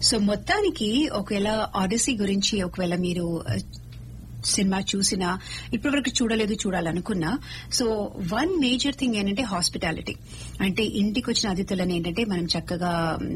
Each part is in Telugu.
సో మొత్తానికి ఒకవేళ ఆడిసీ గురించి ఒకవేళ మీరు ఆ, సినిమా చూసినా ఇప్పటివరకు చూడలేదు చూడాలనుకున్నా సో వన్ మేజర్ థింగ్ ఏంటంటే హాస్పిటాలిటీ అంటే ఇంటికి వచ్చిన అతిథులను ఏంటంటే మనం చక్కగా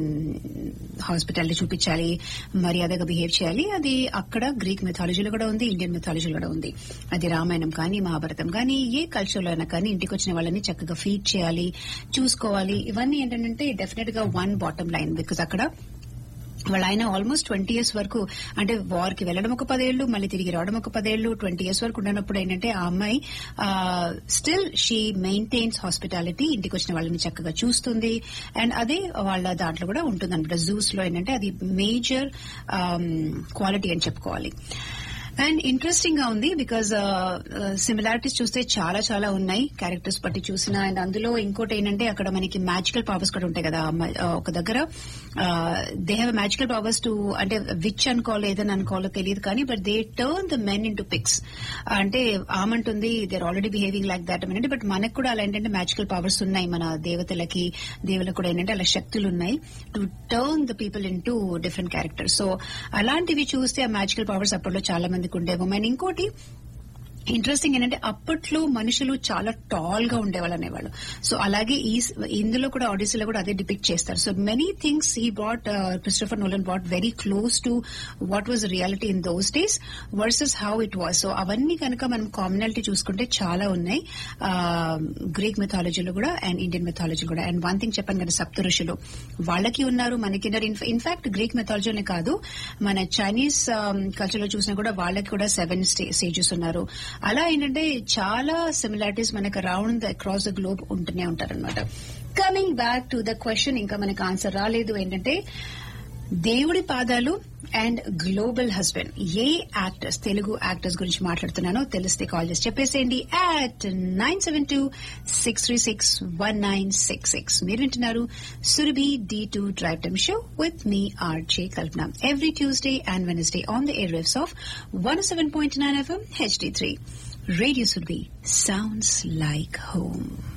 హాస్పిటాలిటీ చూపించాలి మర్యాదగా బిహేవ్ చేయాలి అది అక్కడ గ్రీక్ మెథాలజీలో కూడా ఉంది ఇండియన్ మెథాలజీలో కూడా ఉంది అది రామాయణం కానీ మహాభారతం కానీ ఏ కల్చర్లో అయినా కానీ ఇంటికి వచ్చిన వాళ్ళని చక్కగా ఫీడ్ చేయాలి చూసుకోవాలి ఇవన్నీ ఏంటంటే డెఫినెట్ గా వన్ బాటమ్ లైన్ బికాస్ అక్కడ వాళ్ళ ఆయన ఆల్మోస్ట్ ట్వంటీ ఇయర్స్ వరకు అంటే వార్ కి వెళ్ళడం ఒక పదేళ్లు మళ్ళీ తిరిగి రావడం ఒక పదేళ్లు ట్వంటీ ఇయర్స్ వరకు ఉండనప్పుడు ఏంటంటే ఆ అమ్మాయి స్టిల్ షీ మెయింటైన్స్ హాస్పిటాలిటీ ఇంటికి వచ్చిన వాళ్ళని చక్కగా చూస్తుంది అండ్ అదే వాళ్ళ దాంట్లో కూడా ఉంటుంది అనమాట జూస్ లో ఏంటంటే అది మేజర్ క్వాలిటీ అని చెప్పుకోవాలి అండ్ ఇంట్రెస్టింగ్ గా ఉంది బికాజ్ సిమిలారిటీస్ చూస్తే చాలా చాలా ఉన్నాయి క్యారెక్టర్స్ బట్టి చూసిన అండ్ అందులో ఇంకోటి ఏంటంటే అక్కడ మనకి మ్యాజికల్ పవర్స్ కూడా ఉంటాయి కదా మ- ఆ, ఒక దగ్గర they have magical powers to అంటే విచ్ అనుకోవాలో ఏదని అనుకోవాలో తెలియదు కానీ but they turn the men into pigs అంటే ఆమంటుంది they're already behaving like that అంటే బట్ మనకు కూడా అలా ఏంటంటే మ్యాజికల్ పవర్స్ ఉన్నాయి మన దేవతలకి దేవులకు కూడా ఏంటంటే అలా శక్తులు ఉన్నాయి to turn the people into different characters so అలాంటివి చూస్తే ఆ మ్యాజికల్ పవర్స్ అప్పట్లో చాలా మందికి ఉండేవి అండ్ ఇంకోటి ఇంట్రెస్టింగ్ ఏంటంటే అప్పట్లో మనుషులు చాలా టాల్ గా ఉండేవాళ్ళు అనేవాళ్ళు సో అలాగే ఈ ఇందులో కూడా ఆడియోలో కూడా అదే డిపిక్ట్ చేస్తారు సో మెనీ థింగ్స్ ఈ but Christopher Nolan but very close to what was reality in those days versus how it was so అవన్నీ కనుక మనం కామనాలిటీ చూసుకుంటే చాలా ఉన్నాయి గ్రీక్ మెథాలజీలో కూడా అండ్ ఇండియన్ మెథాలజీ కూడా అండ్ వన్ థింగ్ చెప్పాను కదా సప్త ఋషులు వాళ్ళకి ఉన్నారు మనకి ఉన్నారు ఇన్ఫాక్ట్ గ్రీక్ మెథాలజీనే కాదు మన చైనీస్ కల్చర్ లో చూసినా కూడా వాళ్ళకి కూడా సెవెన్ స్టేజెస్ ఉన్నారు అలా ఏంటంటే చాలా సిమిలారిటీస్ మనకు అరౌండ్ అక్రాస్ ద గ్లోబ్ ఉంటూనే ఉంటారనమాట coming back to the question ఇంకా మనకు ఆన్సర్ రాలేదు ఏంటంటే దేవుడి పాదాలు అండ్ గ్లోబల్ హస్బెండ్ ఏ యాక్టర్స్ తెలుగు యాక్టర్స్ గురించి మాట్లాడుతున్నానో తెలిస్తే కాల్ చేసి చెప్పేసేయండి at nine seven two six three six one nine six six మీరు వింటున్నారు Surabhi D two drive time show with me RJ Kalpana every Tuesday and Wednesday on the air waves of one seven point nine FM HD three radio Surabhi sounds like home